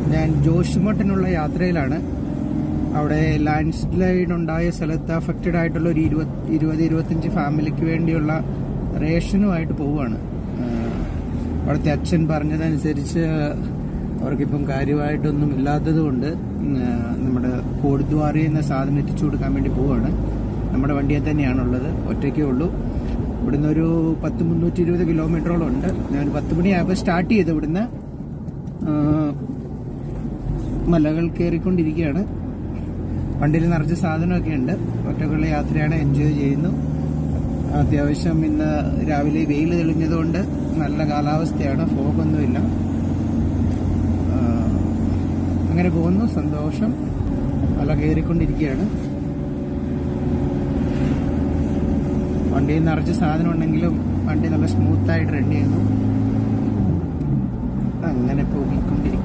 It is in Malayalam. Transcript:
ഞാൻ ജോഷിമട്ടിനുള്ള യാത്രയിലാണ് അവിടെ ലാൻഡ് സ്ലൈഡ് ഉണ്ടായ സ്ഥലത്ത് അഫക്റ്റഡ് ആയിട്ടുള്ള ഒരു ഇരുപത് ഇരുപത് ഇരുപത്തഞ്ച് ഫാമിലിക്ക് വേണ്ടിയുള്ള റേഷനുമായിട്ട് പോവുകയാണ് ആഹ് അവിടുത്തെ അച്ഛൻ പറഞ്ഞതനുസരിച്ച് അവർക്കിപ്പം കാര്യമായിട്ടൊന്നും ഇല്ലാത്തത് കൊണ്ട് നമ്മുടെ കോടിദ്വാറി എന്ന സാധനം എത്തിച്ചു കൊടുക്കാൻ വേണ്ടി പോവുകയാണ് നമ്മുടെ വണ്ടിയിൽ തന്നെയാണുള്ളത് ഒറ്റയ്ക്കേ ഉള്ളൂ ഇവിടുന്ന് ഒരു പത്ത് മുന്നൂറ്റി ഇരുപത് കിലോമീറ്ററോളം ഉണ്ട് ഞാൻ പത്ത് മണിയായപ്പോൾ സ്റ്റാർട്ട് ചെയ്തു ഇവിടുന്ന് ആഹ് മലകൾ കയറിക്കൊണ്ടിരിക്കുകയാണ് വണ്ടിയിൽ നിറച്ച സാധനമൊക്കെ ഉണ്ട് ഒറ്റക്കുള്ള യാത്രയാണ് എൻജോയ് ചെയ്യുന്നു അത്യാവശ്യം ഇന്ന് രാവിലെ വെയിൽ തെളിഞ്ഞതുകൊണ്ട് നല്ല കാലാവസ്ഥയാണ് ഫോഗൊന്നുമില്ല ആ, അങ്ങനെ പോകുന്നു സന്തോഷം മല കയറിക്കൊണ്ടിരിക്കുകയാണ് വണ്ടിയിൽ നിറച്ച് സാധനം ഉണ്ടെങ്കിലും വണ്ടി നല്ല സ്മൂത്തായിട്ട് റൺ ചെയ്യുന്നു അങ്ങനെ പോയിക്കൊണ്ടിരിക്കുന്നു